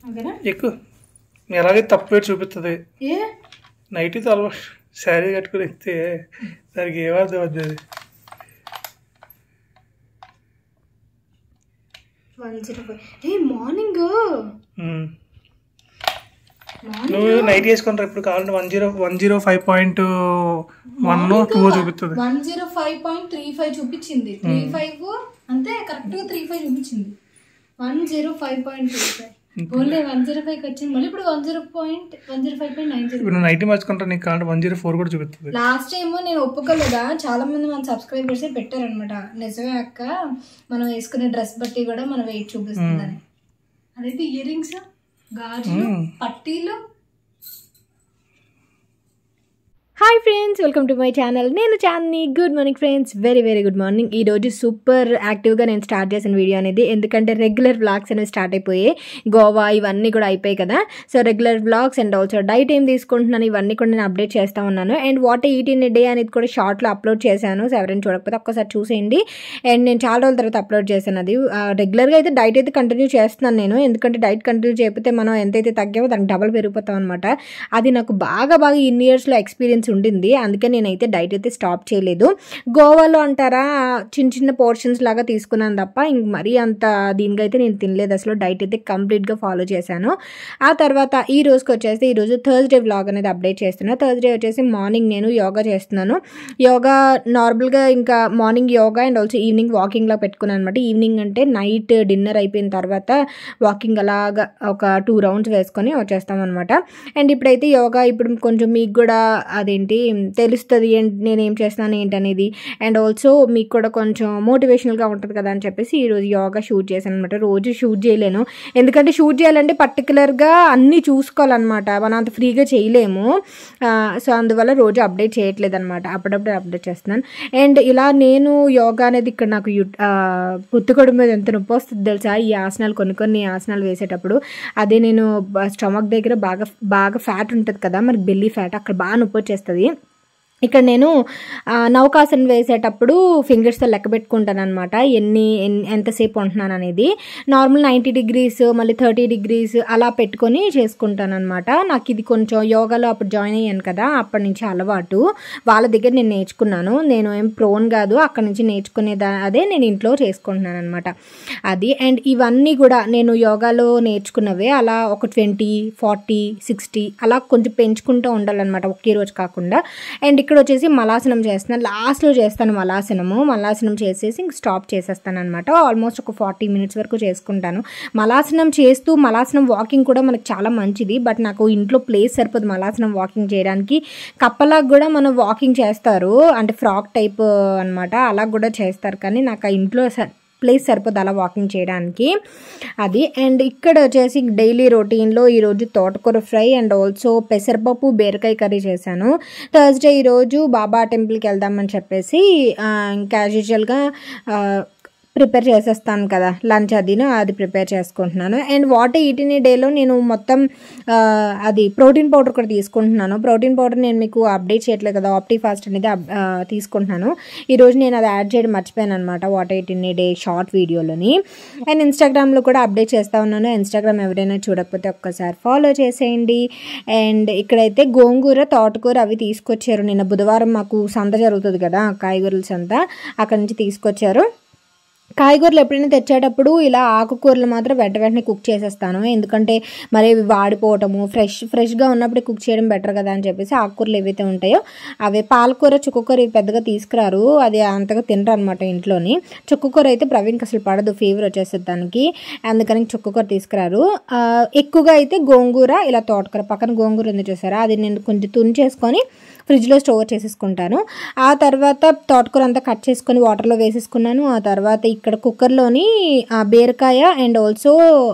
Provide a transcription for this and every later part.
ఓకేనా ఎక్కువ ఎలాగే తప్పు పేరు చూపిస్తుంది ఏ నైటీతో ఆల్మోస్ట్ శారీ కట్టుకుని ఎక్కితే దానికి ఏమర్థం అవుతుంది వన్ జీరో ఫైవ్ ఏ మార్నింగ్ ఉమ్. మార్నింగ్ నువ్వు నైట్ వేసుకుంటారు ఇప్పుడు కావాలంటే one zero one zero five point one two చూపిస్తుంది one zero five point three five చూపించింది త్రీ ఫైవ్ అంతే కరెక్ట్ గా త్రీ ఫైవ్ చూపించింది one zero five point three five only one zero five వచ్చింది మళ్ళీ ఇప్పుడు one zero point one zero five point nine zero ఇప్పుడు నువ్వు నైటీ మార్చుకుంటా నీకు కావాలంటే వన్ జీరో ఫోర్ కూడా చూపిస్తుంది లాస్ట్ టైం నేను ఒప్పుకోలేదా చాలా మంది మన సబ్స్క్రైబర్స్ పెట్టారనమాట నిజమే అక్క మనం వేసుకునే డ్రెస్ బట్టి కూడా మన వెయిట్ చూపిస్తుందని అదైతే ఇయర్ రింగ్స్ గాజులు పట్టీలు hi friends welcome to my channel నేను Chandini good morning friends very very good morning ఈ రోజు సూపర్ యాక్టివ్గా నేను స్టార్ట్ చేసిన వీడియో అనేది ఎందుకంటే రెగ్యులర్ వ్లాగ్స్ అనేవి స్టార్ట్ అయిపోయాయి గోవా ఇవన్నీ కూడా అయిపోయాయి కదా so regular vlogs and also diet ఏం తీసుకుంటున్నాను ఇవన్నీ కూడా నేను అప్డేట్ చేస్తూ ఉన్నాను and what eat in day అనేది కూడా షార్ట్లో అప్లోడ్ చేశాను సో ఎవరైనా చూడకపోతే ఒక్కసారి చూసేయండి అండ్ నేను చాలా రోజుల తర్వాత అప్లోడ్ చేశాను అది రెగ్యులర్గా అయితే డైట్ అయితే కంటిన్యూ చేస్తున్నాను నేను ఎందుకంటే డైట్ కంటిన్యూ చేయకపోతే మనం ఎంతైతే తగ్గామో దానికి డబల్ పెరిగిపోతాం అనమాట అది నాకు బాగా బాగా ఇన్ని ఇయర్స్లో ఎక్స్పీరియన్స్ ఉండింది అందుకే నేనైతే డైట్ అయితే స్టాప్ చేయలేదు గోవాలో అంటారా చిన్న చిన్న పోర్షన్స్ లాగా తీసుకున్నాను తప్ప ఇంక మరీ అంత దీనిగా అయితే నేను తినలేదు అసలు డైట్ అయితే కంప్లీట్గా ఫాలో చేశాను ఆ తర్వాత ఈ రోజుకి వచ్చేసి ఈరోజు థర్స్డే వ్లాగ్ అనేది అప్డేట్ చేస్తున్నాను థర్స్డే వచ్చేసి మార్నింగ్ నేను యోగా చేస్తున్నాను యోగా నార్మల్గా ఇంకా morning yoga and also evening వాకింగ్లా పెట్టుకున్నాను అనమాట ఈవినింగ్ అంటే నైట్ డిన్నర్ అయిపోయిన తర్వాత వాకింగ్ అలాగా ఒక టూ రౌండ్స్ వేసుకొని వచ్చేస్తాం అనమాట అండ్ ఇప్పుడైతే యోగా ఇప్పుడు కొంచెం మీకు కూడా అదేంటి తెలుస్తుంది ఏంటి నేను ఏం చేస్తున్నాను ఏంటనేది అండ్ ఆల్సో మీకు కూడా కొంచెం మోటివేషనల్గా ఉంటుంది కదా అని చెప్పేసి ఈరోజు యోగా షూట్ చేశాను అనమాట రోజు షూట్ చేయలేను ఎందుకంటే షూట్ చేయాలంటే పర్టికులర్గా అన్నీ చూసుకోవాలన్నమాట మనం అంత ఫ్రీగా చేయలేము సో అందువల్ల రోజు అప్డేట్ చేయట్లేదు అనమాట అప్పుడప్పుడు అప్డేట్ చేస్తున్నాను అండ్ ఇలా నేను యోగా అనేది ఇక్కడ నాకు యు పుత్తుకొడు మీద ఎంత నొప్పి వస్తుంది తెలుసా ఈ ఆసనాలు కొన్ని కొన్ని ఆసనాలు వేసేటప్పుడు అదే నేను స్టమక్ దగ్గర బాగా బాగా ఫ్యాట్ ఉంటుంది కదా మనకి బెల్లీ ఫ్యాట్ అక్కడ బాగా నొప్పి వచ్చేస్తుంది ఇక్కడ నేను ఆ, నౌకాసన వేసేటప్పుడు ఫింగర్స్తో లెక్క పెట్టుకుంటాను అనమాట ఎన్ని ఎన్- ఎంతసేపు ఉంటున్నాను అనేది నార్మల్ నైంటీ డిగ్రీస్ మళ్ళీ థర్టీ డిగ్రీస్ అలా పెట్టుకొని చేసుకుంటాను అనమాట నాకు ఇది కొంచెం యోగాలో అప్పుడు జాయిన్ అయ్యాను కదా అప్పటి నుంచి అలవాటు వాళ్ళ దగ్గర నేను నేర్చుకున్నాను నేను ఏం ప్రోన్ కాదు అక్కడ నుంచి నేర్చుకునేదా అదే నేను ఇంట్లో చేసుకుంటున్నాను అనమాట అది అండ్ ఇవన్నీ కూడా నేను యోగాలో నేర్చుకున్నవే అలా ఒక ట్వంటీ ఫార్టీ సిక్స్టీ అలా కొంచెం పెంచుకుంటూ ఉండాలన్నమాట ఒకే రోజు కాకుండా అండ్ ఇక్కడ వచ్చేసి మలాసనం చేస్తున్నాను లాస్ట్లో చేస్తాను మలాసనము మలాసనం చేసేసి ఇంక స్టాప్ చేసేస్తాను అనమాట ఆల్మోస్ట్ ఒక ఫార్టీ మినిట్స్ వరకు చేసుకుంటాను మలాసనం చేస్తూ మలాసనం వాకింగ్ కూడా మనకు చాలా మంచిది బట్ నాకు ఇంట్లో ప్లేస్ సరిపోదు మలాసనం వాకింగ్ చేయడానికి కప్పలాగా కూడా మనం వాకింగ్ చేస్తారు అంటే ఫ్రాక్ టైప్ అన్నమాట అలా కూడా చేస్తారు కానీ నాకు ఆ ఇంట్లో స- ప్లేస్ సరిపోదు అలా వాకింగ్ చేయడానికి అది అండ్ ఇక్కడ వచ్చేసి డైలీ రొటీన్లో ఈరోజు తోటకూర ఫ్రై అండ్ ఆల్సో పెసరపప్పు బీరకాయ కర్రీ చేశాను థర్స్డే ఈరోజు బాబా టెంపుల్కి వెళ్దామని చెప్పేసి ఆ, ఇంకా యాజ్ యూజువల్గా ప్రిపేర్ చేసేస్తాను కదా లంచ్ అదిను అది ప్రిపేర్ చేసుకుంటున్నాను అండ్ వాటర్ ఈటిన్ డేలో నేను మొత్తం ఆ, అది ప్రోటీన్ పౌడర్ కూడా తీసుకుంటున్నాను ప్రోటీన్ పౌడర్ నేను మీకు అప్డేట్ చేయట్లేదు కదా ఆప్టీ ఫాస్ట్ అనేది అప్- ఆ, తీసుకుంటున్నాను ఈరోజు నేను అది యాడ్ చేయడం మర్చిపోయాను అనమాట వాటర్ ఈటిన్ డే షార్ట్ వీడియోలోని అండ్ ఇన్స్టాగ్రామ్లో కూడా అప్డేట్ చేస్తూ ఉన్నాను ఇన్స్టాగ్రామ్ ఎవరైనా చూడకపోతే ఒక్కసారి ఫాలో చేసేయండి అండ్ ఇక్కడైతే గోంగూర తోటకూర అవి తీసుకొచ్చారు నిన్న బుధవారం మాకు సంత జరుగుతుంది కదా కాయగూరల సంత అక్కడ నుంచి తీసుకొచ్చారు కాయగూరలు ఎప్పుడైనా తెచ్చేటప్పుడు ఇలా ఆకుకూరలు మాత్రం వెంట వెంటనే కుక్ చేసేస్తాను ఎందుకంటే మరి ఇవి వాడిపోవటము ఫ్రెష్ ఫ్రెష్గా ఉన్నప్పుడే కుక్ చేయడం బెటర్ కదా అని చెప్పేసి ఆకుకూరలు ఏవైతే ఉంటాయో అవి పాలకూర చుక్కకూర ఇవి పెద్దగా తీసుకురారు అది అంతగా తినరు అనమాట ఇంట్లోని చుక్కకూర అయితే ప్రవీణ్కి అసలు పడదు ఫీవర్ వచ్చేస్తుంది దానికి అందుకని చుక్కకూర తీసుకురారు ఆ, ఎక్కువగా అయితే గోంగూర ఇలా తోటకూర పక్కన గోంగూర ఉంది చూసారా అది నేను కొంచెం తుంచేసుకొని ఫ్రిడ్జ్లో స్టోర్ చేసేసుకుంటాను ఆ తర్వాత తోటకూర అంతా కట్ చేసుకొని వాటర్లో వేసేసుకున్నాను ఆ తర్వాత ఇక్కడ కుక్కర్లోని ఆ బీరకాయ అండ్ ఆల్సో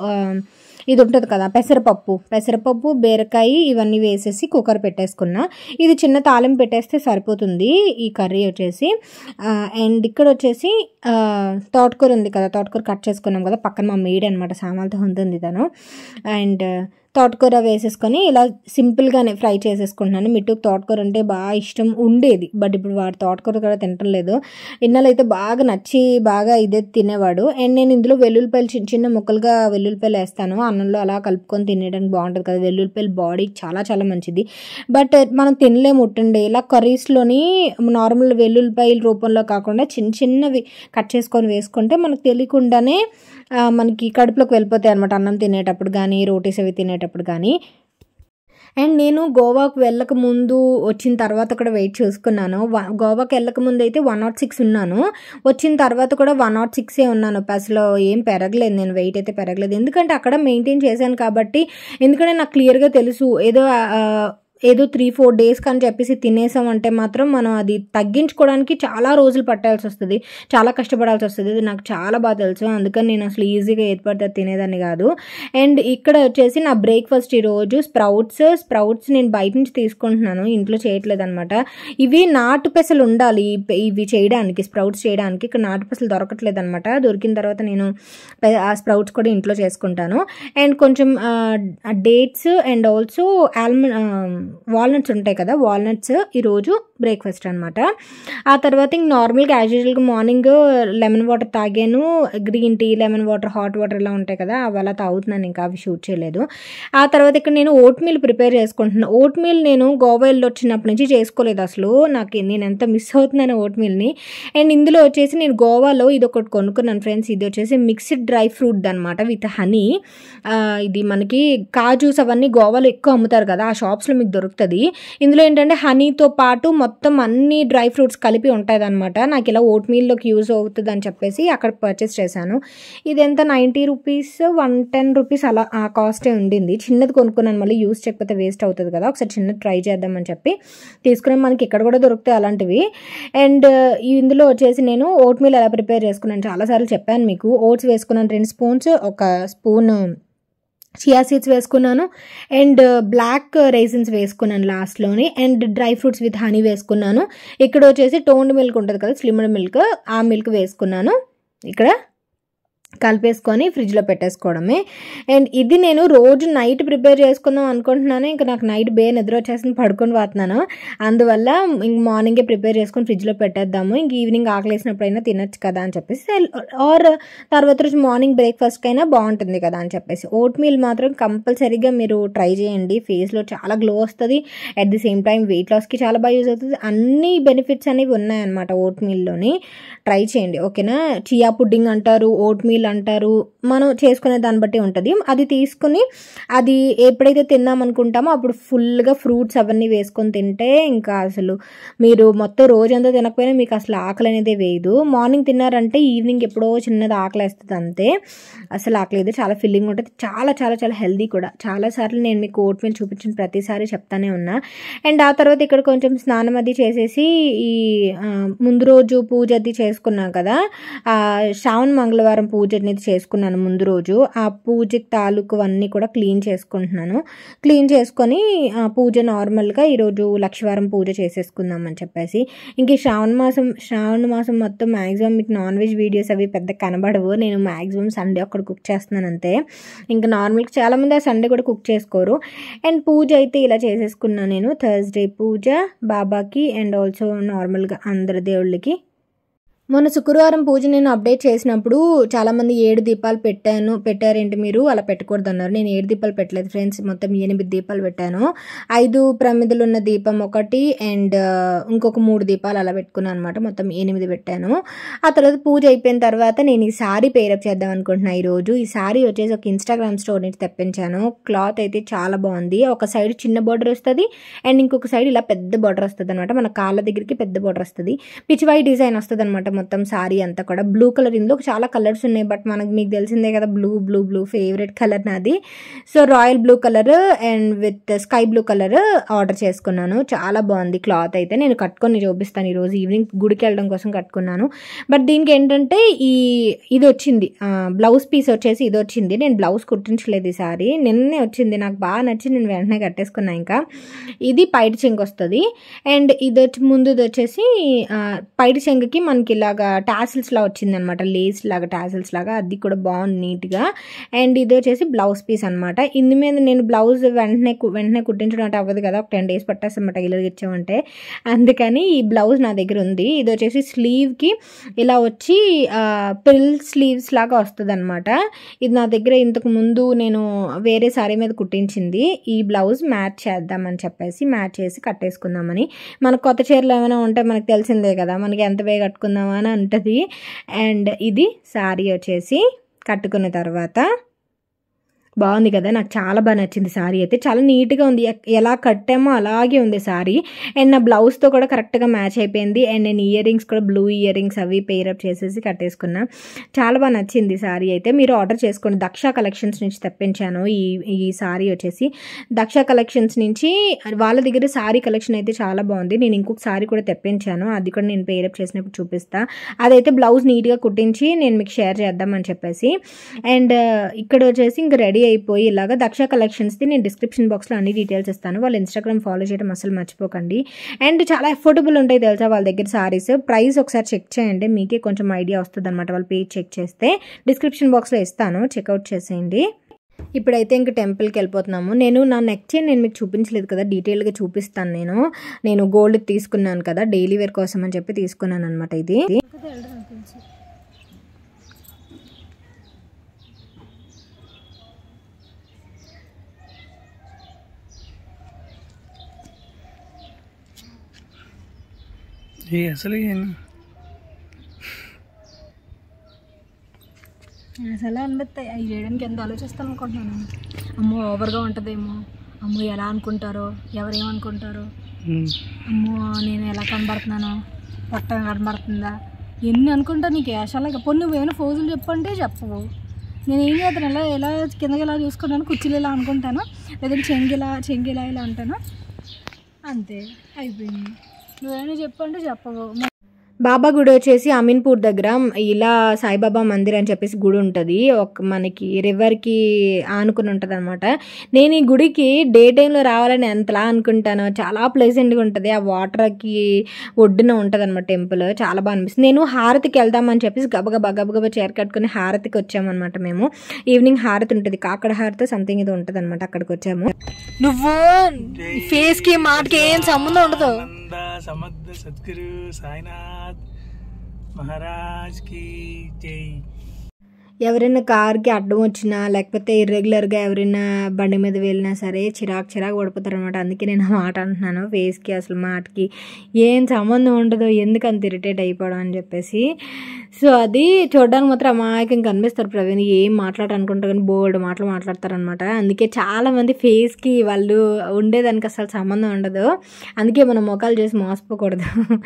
ఇది ఉంటుంది కదా పెసరపప్పు పెసరపప్పు బీరకాయ ఇవన్నీ వేసేసి కుక్కర్ పెట్టేసుకున్నా ఇది చిన్న తాలింపు పెట్టేస్తే సరిపోతుంది ఈ కర్రీ వచ్చేసి అండ్ ఇక్కడ వచ్చేసి ఆ, తోటకూర ఉంది కదా తోటకూర కట్ చేసుకున్నాం కదా పక్కన మా మేడ్ అనమాట సామాన్లతో ఉంటుంది తను అండ్ తోటకూర వేసేసుకొని ఇలా సింపుల్గానే ఫ్రై చేసేసుకుంటున్నాను మిట్టుకు తోటకూర అంటే బాగా ఇష్టం ఉండేది బట్ ఇప్పుడు వాడు తోటకూర కూడా తినటం లేదు ఇన్నాళ్ళు అయితే బాగా నచ్చి బాగా ఇదే తినేవాడు అండ్ నేను ఇందులో వెల్లుల్లిపాయలు చిన్న చిన్న ముక్కలుగా వెల్లుల్లిపాయలు వేస్తాను అన్నంలో అలా కలుపుకొని తినేయడానికి బాగుంటుంది కదా వెల్లుల్లిపాయలు బాడీకి చాలా చాలా మంచిది బట్ మనం తినలేము ఉట్టండి ఇలా కర్రీస్లోని నార్మల్ వెల్లుల్లిపాయల రూపంలో కాకుండా చిన్న చిన్నవి కట్ చేసుకొని వేసుకుంటే మనకు తెలియకుండానే ఆ, మనకి కడుపులోకి వెళ్ళిపోతాయి అనమాట అన్నం తినేటప్పుడు కానీ రోటీస్ అవి తినేటప్పుడు కానీ అండ్ నేను గోవాకు వెళ్ళక ముందు వచ్చిన తర్వాత కూడా వెయిట్ చూసుకున్నాను వ- గోవాకి వెళ్ళక ముందు అయితే వన్ నాట్ సిక్స్ ఉన్నాను వచ్చిన తర్వాత కూడా వన్ నాట్ సిక్సే ఉన్నాను అసలు ఏం పెరగలేదు నేను వెయిట్ అయితే పెరగలేదు ఎందుకంటే అక్కడ మెయింటైన్ చేశాను కాబట్టి ఎందుకంటే నాకు క్లియర్గా తెలుసు ఏదో ఆ, ఏదో త్రీ ఫోర్ డేస్ అని చెప్పేసి తినేసాం అంటే మాత్రం మనం అది తగ్గించుకోవడానికి చాలా రోజులు పట్టాల్సి వస్తుంది చాలా కష్టపడాల్సి వస్తుంది ఇది నాకు చాలా బాగా తెలుసు అందుకని నేను అసలు ఈజీగా ఏది పడితే అది తినేదాన్ని కాదు అండ్ ఇక్కడ వచ్చేసి నా బ్రేక్ఫాస్ట్ ఈరోజు స్ప్రౌట్స్ స్ప్రౌట్స్ నేను బయట నుంచి తీసుకుంటున్నాను ఇంట్లో చేయట్లేదు అనమాట ఇవి నాటు పెసలు ఉండాలి ఇవి- ఇవి చేయడానికి స్ప్రౌట్స్ చేయడానికి ఇక్కడ నాటు పెసలు దొరకట్లేదు అనమాట దొరికిన తర్వాత నేను పె- ఆ స్ప్రౌట్స్ కూడా ఇంట్లో చేసుకుంటాను అండ్ కొంచెం dates and also almond walnuts ఉంటాయి కదా వాల్నట్స్ ఈరోజు బ్రేక్ఫాస్ట్ అనమాట ఆ తర్వాత ఇంక నార్మల్గా యాజ్ యూజువల్గా మార్నింగ్ లెమన్ వాటర్ తాగాను green tea lemon water hot water ఇలా ఉంటాయి కదా అవి అలా తాగుతున్నాను ఇంకా అవి షూట్ చేయలేదు ఆ తర్వాత ఇక్కడ నేను ఓట్ మీల్ ప్రిపేర్ చేసుకుంటున్నాను ఓట్ మీల్ నేను గోవా వెళ్ళి వచ్చినప్పటి నుంచి చేసుకోలేదు అసలు నాకు నేను ఎంత మిస్ అవుతున్నాను ఓట్ మీల్ని అండ్ ఇందులో వచ్చేసి నేను గోవాలో ఇది ఒకటి కొనుక్కున్నాను ఫ్రెండ్స్ ఇది వచ్చేసి మిక్స్డ్ డ్రై ఫ్రూట్ అనమాట విత్ హనీ ఇది మనకి కాజూస్ అవన్నీ గోవాలో ఎక్కువ అమ్ముతారు కదా ఆ షాప్స్లో మీకు దొరుకుతుంది ఇందులో ఏంటంటే హనీతో పాటు మొత్తం అన్ని డ్రై ఫ్రూట్స్ కలిపి ఉంటుంది అనమాట నాకు ఇలా ఓట్ మీల్లోకి యూజ్ అవుతుంది అని చెప్పేసి అక్కడ పర్చేస్ చేశాను ఇది ఎంత ninety rupees one ten rupees అలా ఆ కాస్టే ఉండింది చిన్నది కొనుక్కున్నాను మళ్ళీ యూజ్ చేయకపోతే వేస్ట్ అవుతుంది కదా ఒకసారి చిన్నది ట్రై చేద్దామని చెప్పి తీసుకుని మనకి ఇక్కడ కూడా దొరుకుతాయి అలాంటివి అండ్ ఇందులో వచ్చేసి నేను ఓట్ మీల్ ఎలా ప్రిపేర్ చేసుకున్నాను చాలాసార్లు చెప్పాను మీకు ఓట్స్ వేసుకున్నాను రెండు స్పూన్స్ ఒక స్పూన్ చియా సీడ్స్ వేసుకున్నాను అండ్ బ్లాక్ రైసిన్స్ వేసుకున్నాను లాస్ట్లోని and dry fruits with honey వేసుకున్నాను ఇక్కడ వచ్చేసి టోన్డ్ మిల్క్ ఉంటుంది కదా స్లిమ్డ్ మిల్క్ ఆ మిల్క్ వేసుకున్నాను ఇక్కడ కలిపేసుకొని ఫ్రిడ్జ్లో పెట్టేసుకోవడమే అండ్ ఇది నేను రోజు నైట్ ప్రిపేర్ చేసుకుందాం అనుకుంటున్నాను ఇంకా నాకు నైట్ బే నిద్ర వచ్చేసింది పడుకొని పోతున్నాను అందువల్ల ఇంక మార్నింగే ప్రిపేర్ చేసుకొని ఫ్రిడ్జ్లో పెట్టేద్దాము ఇంక ఈవినింగ్ ఆకలేసినప్పుడైనా తినొచ్చు కదా అని చెప్పేసి ఆర్ తర్వాత రోజు మార్నింగ్ బ్రేక్ఫాస్ట్కి అయినా బాగుంటుంది కదా అని చెప్పేసి ఓట్ మీల్ మాత్రం కంపల్సరీగా మీరు ట్రై చేయండి ఫేస్లో చాలా గ్లో వస్తుంది at the same time weight లాస్కి చాలా బాగా యూజ్ అవుతుంది అన్ని బెనిఫిట్స్ అనేవి ఉన్నాయన్నమాట ఓట్ మీల్లోని ట్రై చేయండి ఓకేనా చియా పుడ్డింగ్ అంటారు ఓట్ మీల్ అంటారు మనం చేసుకునే దాన్ని బట్టి ఉంటుంది అది తీసుకుని అది ఎప్పుడైతే తిందాం అనుకుంటామో అప్పుడు ఫుల్గా ఫ్రూట్స్ అవన్నీ వేసుకొని తింటే ఇంకా అసలు మీరు మొత్తం రోజంతా తినకపోయినా మీకు అసలు ఆకలి అనేది వేయదు మార్నింగ్ తిన్నారంటే ఈవినింగ్ ఎప్పుడో చిన్నది ఆకలి వేస్తుంది అంతే అసలు ఆకలి లేదు చాలా ఫిల్లింగ్ ఉంటుంది చాలా చాలా చాలా హెల్దీ కూడా చాలాసార్లు నేను మీకు ఓట్ మీల్ చూపించిన ప్రతిసారి చెప్తానే ఉన్నా అండ్ ఆ తర్వాత ఇక్కడ కొంచెం స్నానం అది చేసేసి ఈ ఆ, ముందు రోజు పూజ అది చేసుకున్నాం కదా ఆ శ్రావణ మంగళవారం పూజ అనేది చేసుకున్నాను ముందు రోజు ఆ పూజకి తాలూకు అన్నీ కూడా క్లీన్ చేసుకుంటున్నాను క్లీన్ చేసుకొని ఆ, పూజ నార్మల్గా ఈరోజు లక్షవారం పూజ చేసేసుకుందాం అని చెప్పేసి ఇంక ఈ శ్రావణ మాసం శ్రావణ మాసం మొత్తం మ్యాక్సిమం మీకు నాన్ వెజ్ వీడియోస్ అవి పెద్ద కనబడవు నేను మ్యాక్సిమం సండే ఒక్కడ కుక్ చేస్తున్నాను అంతే ఇంకా నార్మల్గా చాలామంది ఆ సండే కూడా కుక్ చేసుకోరు అండ్ పూజ అయితే ఇలా చేసేసుకున్నాను నేను థర్స్డే పూజ బాబాకి అండ్ ఆల్సో నార్మల్గా అందరి దేవుళ్ళకి మొన్న శుక్రవారం పూజ నేను అప్డేట్ చేసినప్పుడు చాలామంది ఏడు దీపాలు పెట్టాను పెట్టారేంటి మీరు అలా పెట్టకూడదు అన్నారు నేను ఏడు దీపాలు పెట్టలేదు ఫ్రెండ్స్ మొత్తం ఎనిమిది దీపాలు పెట్టాను ఐదు ప్రమిదలు ఉన్న దీపం ఒకటి అండ్ ఇంకొక మూడు దీపాలు అలా పెట్టుకున్నాను అనమాట మొత్తం ఎనిమిది పెట్టాను ఆ తర్వాత పూజ అయిపోయిన తర్వాత నేను ఈ సారీ పేరప్ చేద్దాం అనుకుంటున్నా ఈరోజు ఈ సారీ వచ్చేసి ఒక ఇన్స్టాగ్రామ్ స్టోర్ నుంచి తెప్పించాను క్లాత్ అయితే చాలా బాగుంది ఒక సైడ్ చిన్న బార్డర్ వస్తుంది అండ్ ఇంకొక సైడ్ ఇలా పెద్ద బార్డర్ వస్తుంది అనమాట మన కాళ్ళ దగ్గరికి పెద్ద బార్డర్ వస్తుంది పిచ్చివై డిజైన్ వస్తుంది అనమాట మొత్తం సారీ అంతా కూడా బ్లూ కలర్ ఇందులో చాలా కలర్స్ ఉన్నాయి బట్ మనకు మీకు తెలిసిందే కదా blue blue blue favourite colour నాది so royal blue colour and with sky blue colour order చేసుకున్నాను చాలా బాగుంది క్లాత్ అయితే నేను కట్టుకొని చూపిస్తాను ఈరోజు ఈవినింగ్ గుడికి వెళ్ళడం కోసం కట్టుకున్నాను బట్ దీనికి ఏంటంటే ఈ ఇది వచ్చింది బ్లౌజ్ పీస్ వచ్చేసి ఇది వచ్చింది నేను బ్లౌజ్ కుట్టించలేదు ఈ సారీ నిన్నే వచ్చింది నాకు బాగా నచ్చి నేను వెంటనే కట్టేసుకున్నా ఇంకా ఇది పైట చెంగు వస్తుంది అండ్ ఇది వచ్చి ముందుది వచ్చేసి ఆ, పైట చెంగుకి మనకి ఇలా ఇలాగా టాసిల్స్ లా వచ్చింది అనమాట లేస్ లాగా టాసిల్స్ లాగా అది కూడా బాగుంది నీట్గా అండ్ ఇది వచ్చేసి బ్లౌజ్ పీస్ అనమాట ఇందు మీద నేను బ్లౌజ్ వెంటనే కు- వెంటనే కుట్టించడం అంటే అవ్వదు కదా ఒక టెన్ డేస్ పట్టేస్తామాట టైలర్కి ఇచ్చామంటే అందుకని ఈ బ్లౌజ్ నా దగ్గర ఉంది ఇది వచ్చేసి స్లీవ్కి ఇలా వచ్చి పిల్ స్లీవ్స్ లాగా వస్తుంది అనమాట ఇది నా దగ్గర ఇంతకు ముందు నేను వేరే సారీ మీద కుట్టించింది ఈ బ్లౌజ్ మ్యాచ్ చేద్దామని చెప్పేసి మ్యాచ్ చేసి కట్టేసుకుందామని మనకు కొత్త చీరలు ఏమైనా ఉంటే మనకు తెలిసిందే కదా మనకి ఎంత వే కట్టుకుందామా అని ఉంటుంది అండ్ ఇది సారీ వచ్చేసి కట్టుకున్న తర్వాత బాగుంది కదా నాకు చాలా బాగా నచ్చింది సారీ అయితే చాలా నీట్గా ఉంది ఎక్- ఎలా కట్టామో అలాగే ఉంది సారీ అండ్ నా బ్లౌజ్తో కూడా కరెక్ట్గా మ్యాచ్ అయిపోయింది అండ్ నేను ఇయర్ రింగ్స్ కూడా బ్లూ ఇయర్ రింగ్స్ అవి పేరప్ చేసేసి కట్టేసుకున్నా చాలా బాగా నచ్చింది సారీ అయితే మీరు ఆర్డర్ చేసుకోండి దక్ష కలెక్షన్స్ నుంచి తెప్పించాను ఈ ఈ సారీ వచ్చేసి దక్ష కలెక్షన్స్ నుంచి వాళ్ళ దగ్గర సారీ కలెక్షన్ అయితే చాలా బాగుంది నేను ఇంకొక సారీ కూడా తెప్పించాను అది కూడా నేను పేరప్ చేసినప్పుడు చూపిస్తా అదైతే బ్లౌజ్ నీట్గా కుట్టించి నేను మీకు షేర్ చేద్దామని చెప్పేసి అండ్ ఇక్కడ వచ్చేసి ఇంక రెడీ అయిపోయి ఇలాగా దక్ష కలెక్షన్స్ది నేను డిస్క్రిప్షన్ బాక్స్లో అన్ని డీటెయిల్స్ ఇస్తాను వాళ్ళ ఇన్స్టాగ్రామ్ ఫాలో చేయడం అసలు మర్చిపోకండి అండ్ చాలా అఫోర్డబుల్ ఉంటాయి తెలుసా వాళ్ళ దగ్గర సారీస్ ప్రైస్ ఒకసారి చెక్ చేయండి మీకే కొంచెం ఐడియా వస్తుంది అనమాట వాళ్ళ పేజ్ చెక్ చేస్తే డిస్క్రిప్షన్ బాక్స్లో ఇస్తాను చెక్అవుట్ చేసేయండి ఇప్పుడైతే ఇంక టెంపుల్కి వెళ్ళిపోతున్నాము నేను నా నెక్ చైన్ నేను మీకు చూపించలేదు కదా డీటెయిల్గా చూపిస్తాను నేను నేను గోల్డ్ తీసుకున్నాను కదా డైలీ వేర్ కోసం అని చెప్పి తీసుకున్నాను అనమాట ఇది ఏ అసలు ఏం- అసలు అనిపిస్తాయి అవి చేయడానికి ఎంత ఆలోచిస్తాను అనుకుంటున్నాను అమ్మో ఓవర్గా ఉంటుందేమో అమ్మో ఎలా అనుకుంటారో ఎవరేమనుకుంటారో ఉమ్. అమ్మో నేను ఎలా కనబడుతున్నానో పొట్ట కనబడుతుందా ఎన్ని అనుకుంటా నీకు వేషాలు పోనీ నువ్వేమైనా ఫోజులు చెప్పంటే చెప్పవు నేను ఏం చేస్తాను ఎలా ఎలా కిందకి ఇలా చూసుకుంటాను కుర్చీలు ఇలా అనుకుంటాను లేదంటే చెంగిలా చెంగిలా ఇలా అంటాను అంతే అయిపోయింది నువ్వేమైనా చెప్పంటే చెప్పవు బాబా గుడి వచ్చేసి అమీన్పూర్ దగ్గర ఇలా సాయిబాబా మందిర్ అని చెప్పేసి గుడి ఉంటుంది ఒక మనకి రివర్కి ఆనుకుని ఉంటుంది అనమాట నేను ఈ గుడికి డే టైంలో రావాలని ఎంతలా అనుకుంటాను చాలా ప్లెజెంట్గా ఉంటుంది ఆ వాటర్కి ఒడ్డున ఉంటుంది అనమాట టెంపుల్ చాలా బాగా అనిపిస్తుంది నేను హారతికి వెళ్దామని చెప్పేసి గబగబా గబగబా చీర కట్టుకుని హారతికి వచ్చామన్నమాట మేము ఈవినింగ్ హారతి ఉంటుంది కాకడ హారతి సంథింగ్ ఇది ఉంటుంది అనమాట అక్కడికి వచ్చాము నువ్వు ఫేస్ కి మాటకి ఏం సంబంధం ఉండదు ఆనంద సమర్థ సద్గురు సాయినాథ్ మహారాజ్ కి జై ఎవరైనా కార్కి అడ్డం వచ్చినా లేకపోతే ఇర్రెగ్యులర్గా ఎవరైనా బండి మీద వెళ్ళినా సరే చిరాకు చిరాకు పడిపోతారు అనమాట అందుకే నేను ఆ మాట అంటున్నాను ఫేస్కి అసలు మాటకి ఏం సంబంధం ఉండదు ఎందుకు అంత ఇరిటేట్ అయిపోవడం అని చెప్పేసి సో అది చూడడానికి మాత్రం అమాయకం కనిపిస్తారు ప్రవీణ్ ఏం మాట్లాడాలనుకుంటారు కానీ బోల్డ్ మాటలు మాట్లాడతారనమాట అందుకే చాలా మంది ఫేస్కి వాళ్ళు ఉండేదానికి అసలు సంబంధం ఉండదు అందుకే మనం మొఖాలు చేసి మోసపోకూడదు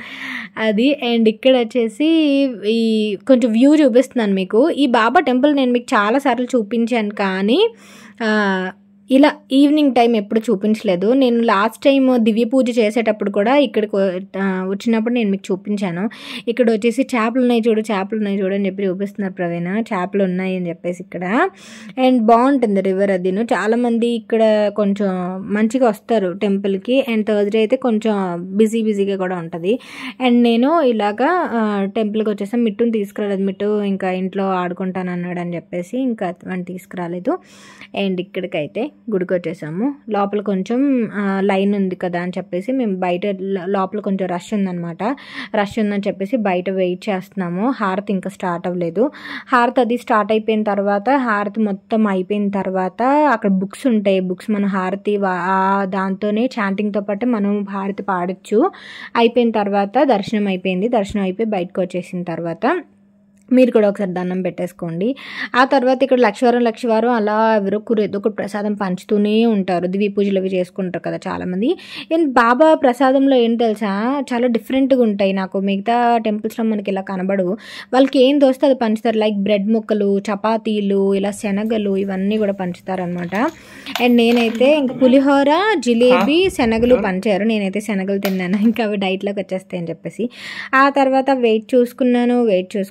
అది అండ్ ఇక్కడ వచ్చేసి ఈ కొంచెం వ్యూ చూపిస్తున్నాను మీకు ఈ బాబా టెంపుల్ నేను మీకు చాలాసార్లు చూపించాను కానీ ఆ, ఇలా ఈవినింగ్ టైం ఎప్పుడు చూపించలేదు నేను లాస్ట్ టైం దివ్య పూజ చేసేటప్పుడు కూడా ఇక్కడికి వ- ఆ, వచ్చినప్పుడు నేను మీకు చూపించాను ఇక్కడ వచ్చేసి చేపలు ఉన్నాయి చూడు చేపలు ఉన్నాయి చూడు అని చెప్పి చూపిస్తున్నారు ప్రవీణ చేపలు ఉన్నాయి అని చెప్పేసి ఇక్కడ అండ్ బాగుంటుంది రివర్ అదిను చాలామంది ఇక్కడ కొంచెం మంచిగా వస్తారు టెంపుల్కి అండ్ థర్స్డే అయితే కొంచెం బిజీ బిజీగా కూడా ఉంటుంది అండ్ నేను ఇలాగా ఆ, టెంపుల్కి వచ్చేసాను మిట్టుని తీసుకురాలేదు మిట్టు ఇంకా ఇంట్లో ఆడుకుంటాను అన్నాడు అని చెప్పేసి ఇంకా వాడిని తీసుకురాలేదు అండ్ ఇక్కడికైతే గుడికి వచ్చేసాము లోపల కొంచెం ఆ, లైన్ ఉంది కదా అని చెప్పేసి మేము బయట లో- లోపల కొంచెం రష్ ఉందన్నమాట రష్ ఉందని చెప్పేసి బయట వెయిట్ చేస్తున్నాము హారతి ఇంకా స్టార్ట్ అవ్వలేదు హారతి అది స్టార్ట్ అయిపోయిన తర్వాత హారతి మొత్తం అయిపోయిన తర్వాత అక్కడ బుక్స్ ఉంటాయి బుక్స్ మన హారతి వా- ఆ దాంతోనే చాంటింగ్తో పాటు మనం హారతి పాడొచ్చు అయిపోయిన తర్వాత దర్శనం అయిపోయింది దర్శనం అయిపోయి బయటకు వచ్చేసిన తర్వాత మీరు కూడా ఒకసారి దండం పెట్టేసుకోండి ఆ తర్వాత ఇక్కడ లక్షవారం లక్షవారం అలా ఎవరొకరు ఏదో ఒక ప్రసాదం పంచుతూనే ఉంటారు దివి పూజలు అవి చేసుకుంటారు కదా చాలామంది అండ్ బాబా ప్రసాదంలో ఏం తెలుసా చాలా డిఫరెంట్గా ఉంటాయి నాకు మిగతా టెంపుల్స్లో మనకి ఇలా కనబడవు వాళ్ళకి ఏం దోస్తే అది పంచుతారు లైక్ బ్రెడ్ ముక్కలు చపాతీలు ఇలా శనగలు ఇవన్నీ కూడా పంచుతారనమాట అండ్ నేనైతే ఇంక పులిహోర జిలేబీ శనగలు పంచారు నేనైతే శనగలు తిన్నాను ఇంకా అవి డైట్లోకి వచ్చేస్తాయి అని చెప్పేసి ఆ తర్వాత వెయిట్ చూసుకున్నాను వెయిట్ చూసుకున్న తర్వాత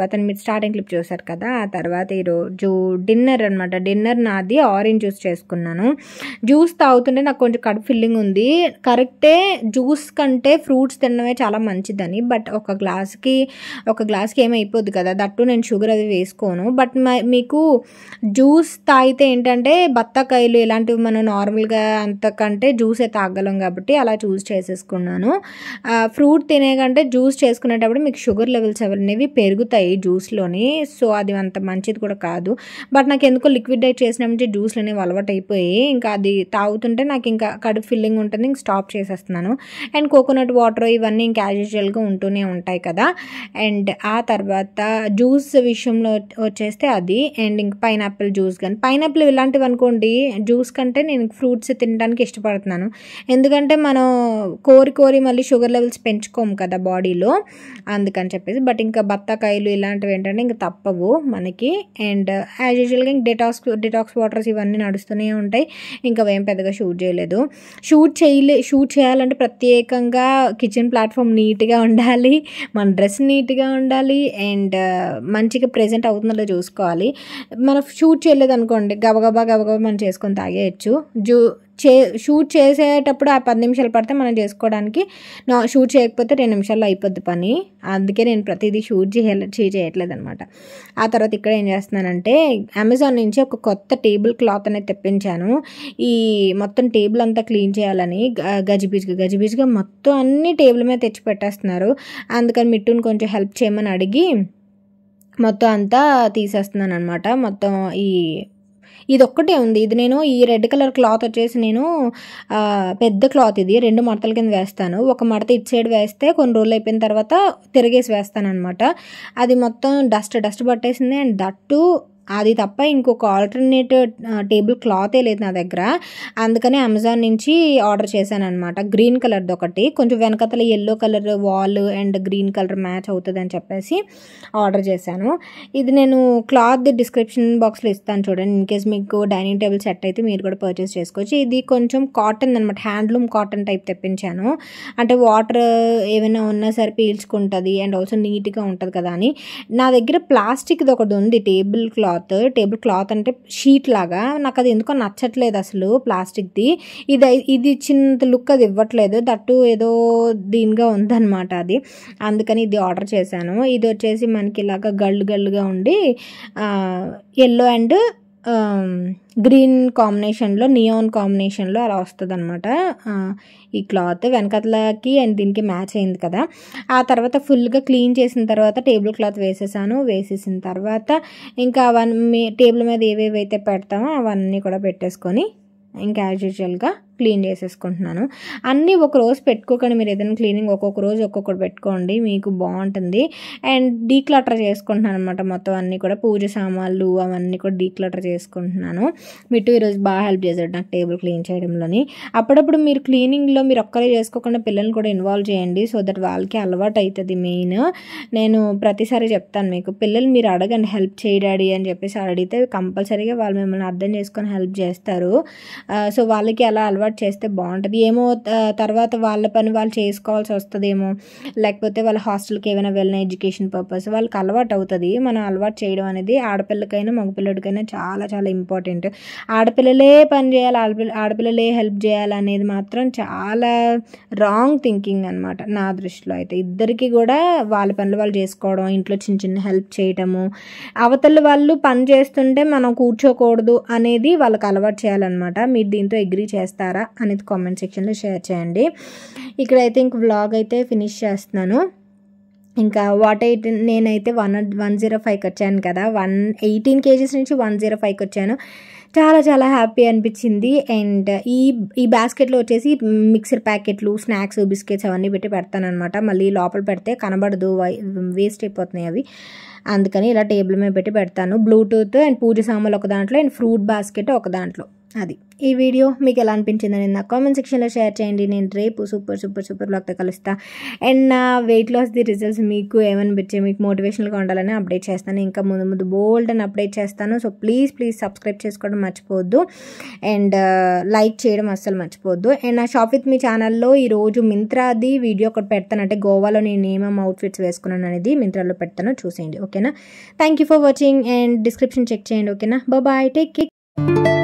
తర్వాత మీరు స్టార్టింగ్ క్లిప్ చూసారు కదా ఆ తర్వాత ఈరోజు డిన్నర్ అనమాట డిన్నర్ నాది ఆరెంజ్ జ్యూస్ చేసుకున్నాను జ్యూస్ తాగుతుంటే నాకు కొంచెం కడుపు ఫిల్లింగ్ ఉంది కరెక్టే జ్యూస్ కంటే ఫ్రూట్స్ తినడమే చాలా మంచిదని బట్ ఒక గ్లాస్కి ఒక గ్లాస్కి ఏమైపోద్ది కదా దట్టు నేను షుగర్ అది వేసుకోను బట్ మీకు జ్యూస్ తాగితే ఏంటంటే బత్తాకాయలు ఇలాంటివి మనం నార్మల్గా అంతకంటే జ్యూసే తాగలం కాబట్టి అలా చూస్ చేసేసుకున్నాను ఫ్రూట్ తినే కంటే జ్యూస్ చేసుకునేటప్పుడు మీకు షుగర్ లెవెల్స్ అనేవి పెరుగుతాయి జ్యూస్లోని సో అది అంత మంచిది కూడా కాదు బట్ నాకు ఎందుకో లిక్విడ్ డైట్ చేసిన నుంచి జ్యూస్లు అనేవి అలవాటు అయిపోయి ఇంకా అది తాగుతుంటే నాకు ఇంకా కడుపు ఫిల్లింగ్ ఉంటుంది ఇంక స్టాప్ చేసేస్తున్నాను అండ్ కోకోనట్ వాటర్ ఇవన్నీ ఇంకా యాజువల్గా ఉంటూనే ఉంటాయి కదా అండ్ ఆ తర్వాత జ్యూస్ విషయంలో వచ్చేస్తే అది అండ్ ఇంక పైనాపిల్ జ్యూస్ కానీ పైనాపిల్ ఇలాంటివి అనుకోండి జ్యూస్ కంటే నేను ఫ్రూట్స్ తినడానికి ఇష్టపడుతున్నాను ఎందుకంటే మనం కోరి కోరి మళ్ళీ షుగర్ లెవెల్స్ పెంచుకోము కదా బాడీలో అందుకని చెప్పేసి బట్ ఇంకా బత్తాకాయలు ఇలాంటివి ఏంటంటే ఇంకా తప్పవు మనకి అండ్ యాజ్ యూజువల్గా ఇంక డిటాక్స్ డిటాక్స్ వాటర్స్ ఇవన్నీ నడుస్తూనే ఉంటాయి ఇంకా ఏం పెద్దగా షూట్ చేయలేదు షూట్ చేయలే షూట్ చేయాలంటే ప్రత్యేకంగా కిచెన్ ప్లాట్ఫామ్ నీట్గా ఉండాలి మన డ్రెస్ నీట్గా ఉండాలి అండ్ మంచిగా ప్రెజెంట్ అవుతుందో చూసుకోవాలి మనం షూట్ చేయలేదు అనుకోండి గబగబా గబగబా మనం చేసుకొని తాగేయచ్చు జూ చే షూట్ చేసేటప్పుడు ఆ పది నిమిషాలు పడితే మనం చేసుకోవడానికి నా షూట్ చేయకపోతే రెండు నిమిషాల్లో అయిపోద్ది పని అందుకే నేను ప్రతిదీ షూట్ చేయాలి చేయట్లేదు అనమాట ఆ తర్వాత ఇక్కడ ఏం చేస్తున్నానంటే అమెజాన్ నుంచి ఒక కొత్త టేబుల్ క్లాత్ అనేది తెప్పించాను ఈ మొత్తం టేబుల్ అంతా క్లీన్ చేయాలని గజిబిజిగా గజిబిజిగా మొత్తం అన్ని టేబుల్ మీద తెచ్చి పెట్టేస్తున్నారు అందుకని మిట్టుని కొంచెం హెల్ప్ చేయమని అడిగి మొత్తం అంతా తీసేస్తున్నాను అనమాట మొత్తం ఈ ఇది ఒక్కటే ఉంది ఇది నేను ఈ రెడ్ కలర్ క్లాత్ వచ్చేసి నేను పెద్ద క్లాత్ ఇది రెండు మడతల కింద వేస్తాను ఒక మడత ఇటు సైడ్ వేస్తే కొన్ని రోజులు అయిపోయిన తర్వాత తిరిగేసి వేస్తాను అనమాట అది మొత్తం డస్ట్ డస్ట్ పట్టేసింది అండ్ దట్టు అది తప్ప ఇంకొక ఆల్టర్నేట్ టేబుల్ క్లాతే లేదు నా దగ్గర అందుకని అమెజాన్ నుంచి ఆర్డర్ చేశాను అనమాట గ్రీన్ కలర్ది ఒకటి కొంచెం వెనకతల yellow colour wall and green colour match అవుతుంది అని చెప్పేసి ఆర్డర్ చేశాను ఇది నేను క్లాత్ డిస్క్రిప్షన్ బాక్స్లో ఇస్తాను చూడండి ఇన్ కేస్ మీకు డైనింగ్ టేబుల్ సెట్ అయితే మీరు కూడా పర్చేస్ చేసుకోవచ్చు ఇది కొంచెం కాటన్ అనమాట హ్యాండ్లూమ్ కాటన్ టైప్ తెప్పించాను అంటే వాటర్ ఏమైనా ఉన్నా సరే పీల్చుకుంటుంది అండ్ ఆల్సో నీట్గా ఉంటుంది కదా అని నా దగ్గర ప్లాస్టిక్ది ఒకటి ఉంది table cloth cloth table cloth అంటే షీట్ లాగా నాకు అది ఎందుకో నచ్చట్లేదు అసలు ప్లాస్టిక్ది ఇది ఇది చిన్న లుక్ అది ఇవ్వట్లేదు దట్టు ఏదో దీనిగా ఉందన్నమాట అది అందుకని ఇది ఆర్డర్ చేశాను ఇది వచ్చేసి మనకి ఇలాగా గళ్ళు గళ్ళుగా ఉండి ఎల్లో అండ్ గ్రీన్ కాంబినేషన్లో నియాన్ కాంబినేషన్లో అలా వస్తుంది అనమాట ఈ క్లాత్ వెనకట్లకి అండ్ దీనికి మ్యాచ్ అయింది కదా ఆ తర్వాత ఫుల్గా క్లీన్ చేసిన తర్వాత టేబుల్ క్లాత్ వేసేసాను వేసేసిన తర్వాత ఇంకా అవన్నీ టేబుల్ మీద ఏవేవైతే పెడతామో అవన్నీ కూడా పెట్టేసుకొని ఇంకా యాజ్ యూజువల్గా క్లీన్ చేసేసుకుంటున్నాను అన్నీ ఒక రోజు పెట్టుకోకండి మీరు ఏదైనా క్లీనింగ్ ఒక్కొక్క రోజు ఒక్కొక్కటి పెట్టుకోండి మీకు బాగుంటుంది అండ్ డీక్లటర్ చేసుకుంటున్నాను అనమాట మొత్తం అన్నీ కూడా పూజ సామాన్లు అవన్నీ కూడా డీక్లటర్ చేసుకుంటున్నాను మిట్టు ఈరోజు బాగా హెల్ప్ చేశాడు నాకు టేబుల్ క్లీన్ చేయడంలోని అప్పుడప్పుడు మీరు క్లీనింగ్లో మీరు ఒక్కరే చేసుకోకుండా పిల్లల్ని కూడా ఇన్వాల్వ్ చేయండి సో దట్ వాళ్ళకి అలవాటు అవుతుంది మెయిన్ నేను ప్రతిసారి చెప్తాను మీకు పిల్లలు మీరు అడగండి హెల్ప్ చేయడాడి అని చెప్పేసి అడిగితే కంపల్సరీగా వాళ్ళు మిమ్మల్ని అర్థం చేసుకొని హెల్ప్ చేస్తారు సో వాళ్ళకి అలా అలవాటు చేస్తే బాగుంటుంది ఏమో తర్వాత వాళ్ళ పని వాళ్ళు చేసుకోవాల్సి వస్తుందేమో లేకపోతే వాళ్ళ హాస్టల్కి ఏమైనా వెళ్ళిన ఎడ్యుకేషన్ పర్పస్ వాళ్ళకి అలవాటు అవుతుంది మనం అలవాటు చేయడం అనేది ఆడపిల్లకైనా మగపిల్లడికైనా చాలా చాలా ఇంపార్టెంట్ ఆడపిల్లలే పని చేయాలి ఆడపిల్ల ఆడపిల్లలే హెల్ప్ చేయాలి అనేది మాత్రం చాలా రాంగ్ థింకింగ్ అనమాట నా దృష్టిలో అయితే ఇద్దరికి కూడా వాళ్ళ పనులు వాళ్ళు చేసుకోవడం ఇంట్లో చిన్న చిన్న హెల్ప్ చేయటము అవతల వాళ్ళు పని చేస్తుంటే మనం కూర్చోకూడదు అనేది వాళ్ళకి అలవాటు చేయాలన్నమాట మీరు దీంతో అగ్రీ చేస్తారా అనేది కామెంట్ సెక్షన్లో షేర్ చేయండి ఇక్కడైతే ఇంక వ్లాగ్ అయితే ఫినిష్ చేస్తున్నాను ఇంకా వాట్ ఎయిట్ నేనైతే వన్ వన్ జీరో ఫైవ్కి వచ్చాను కదా వన్ ఎయిటీన్ కేజీస్ నుంచి వన్ జీరో ఫైవ్కి వచ్చాను చాలా చాలా హ్యాపీ అనిపించింది అండ్ ఈ ఈ బాస్కెట్లో వచ్చేసి మిక్సర్ ప్యాకెట్లు స్నాక్స్ బిస్కెట్స్ అవన్నీ పెట్టి పెడతానమాట మళ్ళీ లోపల పెడితే కనబడదు వేస్ట్ అయిపోతున్నాయి అవి అందుకని ఇలా టేబుల్ మీద పెట్టి పెడతాను బ్లూటూత్ అండ్ పూజ సామాన్లు ఒక దాంట్లో అండ్ ఫ్రూట్ బాస్కెట్ ఒక దాంట్లో అది ఈ వీడియో మీకు ఎలా అనిపించిందని నా కామెంట్ సెక్షన్లో షేర్ చేయండి నేను రేపు సూపర్ సూపర్ సూపర్ బ్లాగ్తో కలుస్తా అండ్ నా వెయిట్ లాస్ ది రిజల్ట్స్ మీకు ఏమనిపించే మీకు మోటివేషనల్గా ఉండాలని అప్డేట్ చేస్తాను ఇంకా ముందు ముందు బోల్డ్ అని అప్డేట్ చేస్తాను సో ప్లీజ్ ప్లీజ్ సబ్స్క్రైబ్ చేసుకోవడం మర్చిపోవద్దు అండ్ లైక్ చేయడం అస్సలు మర్చిపోవద్దు అండ్ నా షాప్ విత్ మీ ఛానల్లో ఈరోజు మింత్రాది వీడియో ఒకటి పెడతాను అంటే గోవాలో నేను ఏమేమి అవుట్ఫిట్స్ వేసుకున్నాను అనేది మింత్రాలో పెడతాను చూసేయండి ఓకేనా thank you for watching and description check చేయండి ఓకేనా బాయ్ టేక్ కేర్